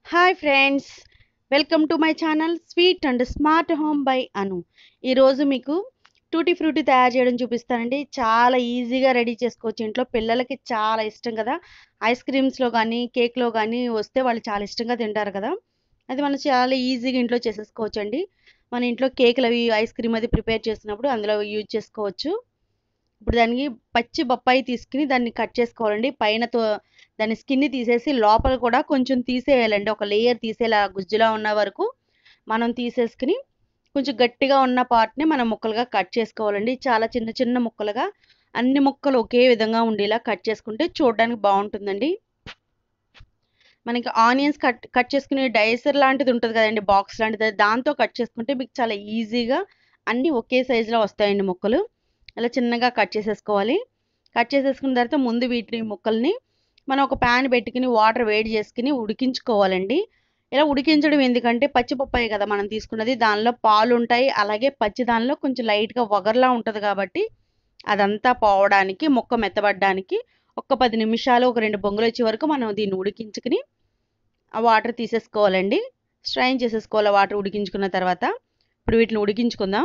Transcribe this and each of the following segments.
hi friends welcome to my channel sweet and smart home by Anu ఈరోజు మీకు tutti frutti తయారు చేయడం చూపిస్తానండి చాలా ఈజీగా రెడీ చేసుకోవచ్చు ఇంట్లో పిల్లలకి చాలా ఇష్టం కదా ఐస్ క్రీమ్స్లో కానీ కేక్లో కానీ వస్తే వాళ్ళు చాలా ఇష్టంగా తింటారు కదా అది మనం చాలా ఈజీగా ఇంట్లో చేసేసుకోవచ్చు అండి మన ఇంట్లో కేకులు అవి ఐస్ క్రీమ్ అది ప్రిపేర్ చేసినప్పుడు అందులో యూజ్ చేసుకోవచ్చు ఇప్పుడు దానికి పచ్చి బొప్పాయి తీసుకుని దాన్ని కట్ చేసుకోవాలండి పైన తో దాని స్కిన్ని తీసేసి లోపల కూడా కొంచెం తీసేయాలండి ఒక లేయర్ తీసేలా గుజ్జులా ఉన్న వరకు మనం తీసేసుకుని కొంచెం గట్టిగా ఉన్న పార్ట్ని మనం ముక్కలుగా కట్ చేసుకోవాలండి చాలా చిన్న చిన్న ముక్కలుగా అన్ని ముక్కలు ఒకే విధంగా ఉండేలా కట్ చేసుకుంటే చూడడానికి బాగుంటుందండి మనకి ఆనియన్స్ కట్ కట్ చేసుకునే డైసర్ లాంటిది ఉంటుంది కదండి బాక్స్ లాంటిది దాంతో కట్ చేసుకుంటే మీకు చాలా ఈజీగా అన్నీ ఒకే సైజులో వస్తాయండి ముక్కలు అలా చిన్నగా కట్ చేసేసుకోవాలి కట్ చేసేసుకున్న తర్వాత ముందు వీటిని ముక్కల్ని మనం ఒక ప్యాన్ పెట్టుకుని వాటర్ వేడి చేసుకుని ఉడికించుకోవాలండి ఇలా ఉడికించడం ఎందుకంటే పచ్చి పప్పాయి కదా మనం తీసుకున్నది దానిలో పాలు ఉంటాయి అలాగే పచ్చి దానిలో కొంచెం లైట్గా వగర్లా ఉంటుంది కాబట్టి అదంతా పోవడానికి ముక్క మెత్తబడడానికి ఒక పది నిమిషాలు ఒక రెండు బొంగులు వచ్చే వరకు మనం దీన్ని ఉడికించుకుని ఆ వాటర్ తీసేసుకోవాలండి స్ట్రైన్ చేసేసుకోవాలి వాటర్ ఉడికించుకున్న తర్వాత ఇప్పుడు వీటిని ఉడికించుకుందాం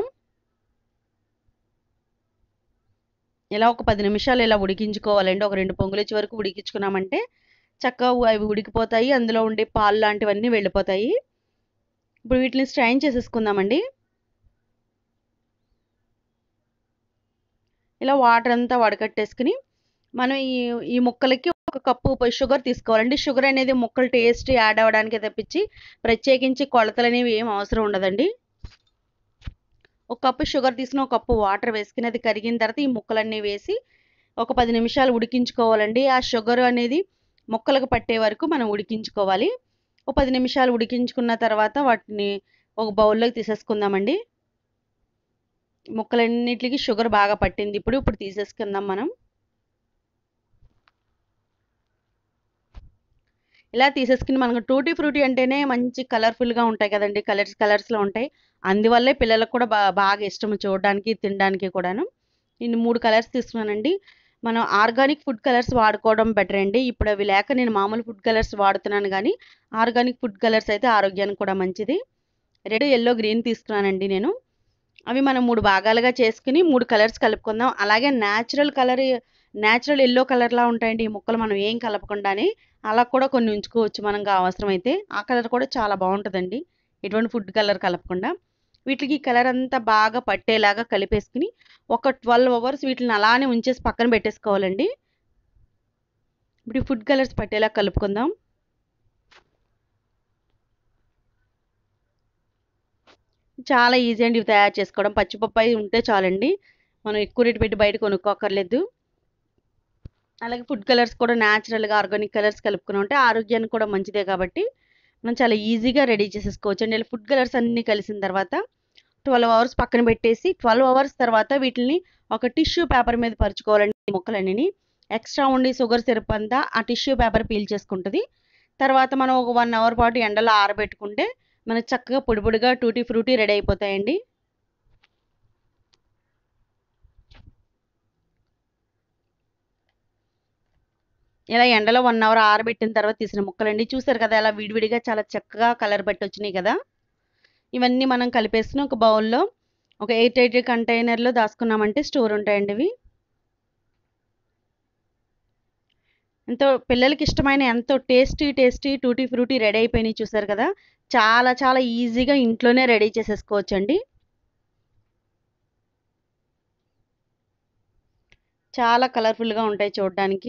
ఇలా ఒక పది నిమిషాలు ఇలా ఉడికించుకోవాలండి ఒక రెండు పొంగులు వచ్చే వరకు ఉడికించుకున్నామంటే చక్కగా అవి ఉడికిపోతాయి అందులో ఉండే పాలు లాంటివన్నీ వెళ్ళిపోతాయి ఇప్పుడు వీటిని స్ట్రైన్ చేసేసుకుందామండి ఇలా వాటర్ అంతా వడకట్టేసుకుని మనం ఈ ఈ ముక్కలకి ఒక కప్పు షుగర్ తీసుకోవాలండి షుగర్ అనేది ముక్కలు టేస్ట్ యాడ్ అవ్వడానికి తప్పించి ప్రత్యేకించి కొలతలు అనేవి ఏం అవసరం ఉండదండి ఒక కప్పు షుగర్ తీసుకుని ఒక కప్పు వాటర్ వేసుకుని అది కరిగిన తర్వాత ఈ ముక్కలన్నీ వేసి ఒక పది నిమిషాలు ఉడికించుకోవాలండి ఆ షుగర్ అనేది ముక్కలకు పట్టే వరకు మనం ఉడికించుకోవాలి ఒక పది నిమిషాలు ఉడికించుకున్న తర్వాత వాటిని ఒక బౌల్లోకి తీసేసుకుందామండి ముక్కలన్నిటికి షుగర్ బాగా పట్టింది ఇప్పుడు ఇప్పుడు తీసేసుకుందాం మనం ఇలా తీసేసుకుని మనకు టూటీ ఫ్రూటీ అంటేనే మంచి కలర్ఫుల్గా ఉంటాయి కదండి కలర్స్ కలర్స్లో ఉంటాయి అందువల్లే పిల్లలకు కూడా బా బాగా ఇష్టం చూడడానికి తినడానికి కూడాను నేను మూడు కలర్స్ తీసుకున్నానండి మనం ఆర్గానిక్ ఫుడ్ కలర్స్ వాడుకోవడం బెటర్ అండి ఇప్పుడు అవి లేక నేను మామూలు ఫుడ్ కలర్స్ వాడుతున్నాను కానీ ఆర్గానిక్ ఫుడ్ కలర్స్ అయితే ఆరోగ్యానికి కూడా మంచిది రెడ్ ఎల్లో గ్రీన్ తీసుకున్నానండి నేను అవి మనం మూడు భాగాలుగా చేసుకుని మూడు కలర్స్ కలుపుకుందాం అలాగే న్యాచురల్ కలర్ న్యాచురల్ ఎల్లో కలర్లా ఉంటాయండి ఈ ముక్కలు మనం ఏం కలపకుండానే అలా కూడా కొన్ని ఉంచుకోవచ్చు మనకు అవసరమైతే ఆ కలర్ కూడా చాలా బాగుంటుందండి ఎటువంటి ఫుడ్ కలర్ కలపకుండా వీటికి కలర్ అంతా బాగా పట్టేలాగా కలిపేసుకుని ఒక ట్వెల్వ్ అవర్స్ వీటిని అలానే ఉంచేసి పక్కన పెట్టేసుకోవాలండి ఇప్పుడు ఈ ఫుడ్ కలర్స్ పట్టేలా కలుపుకుందాం చాలా ఈజీ అండి ఇవి తయారు చేసుకోవడం పచ్చిపప్పాయి ఉంటే చాలండి మనం ఎక్కువ రేటు పెట్టి బయట కొనుక్కోకర్లేదు అలాగే ఫుడ్ కలర్స్ కూడా న్యాచురల్గా ఆర్గానిక్ కలర్స్ కలుపుకుని ఉంటే ఆరోగ్యానికి కూడా మంచిదే కాబట్టి మనం చాలా ఈజీగా రెడీ చేసేసుకోవచ్చు అండి ఇలా ఫుడ్ కలర్స్ అన్నీ కలిసిన తర్వాత ట్వెల్వ్ అవర్స్ పక్కన పెట్టేసి ట్వెల్వ్ అవర్స్ తర్వాత వీటిని ఒక టిష్యూ పేపర్ మీద పరుచుకోవాలండి మొక్కలన్నీ ఎక్స్ట్రా ఉండి షుగర్ సిరప్ అంతా ఆ టిష్యూ పేపర్ పీల్ చేసుకుంటుంది తర్వాత మనం ఒక వన్ అవర్ పాటు ఎండలో ఆరబెట్టుకుంటే మనకు చక్కగా పొడి పొడిగా టూటీ ఫ్రూటీ రెడీ అయిపోతాయండి ఇలా ఎండలో వన్ అవర్ ఆరబెట్టిన తర్వాత తీసిన ముక్కలండి చూసారు కదా ఇలా విడివిడిగా చాలా చక్కగా కలర్ బట్టి వచ్చినాయి కదా ఇవన్నీ మనం కలిపేసుకుని ఒక బౌల్లో ఒక ఎయిట్ ఎయిట్ కంటైనర్లో దాచుకున్నామంటే స్టోర్ ఉంటాయండి ఇవి ఎంతో పిల్లలకి ఇష్టమైన ఎంతో tasty tasty tutti frutti ready అయిపోయినాయి చూసారు కదా చాలా చాలా ఈజీగా ఇంట్లోనే రెడీ చేసేసుకోవచ్చండి చాలా కలర్ఫుల్గా ఉంటాయి చూడడానికి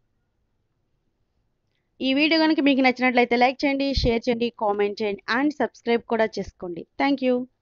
ఈ వీడియో కనుక మీకు నచ్చినట్లయితే లైక్ చేయండి షేర్ చేయండి కామెంట్ చేయండి అండ్ సబ్స్క్రైబ్ కూడా చేసుకోండి థ్యాంక్ యూ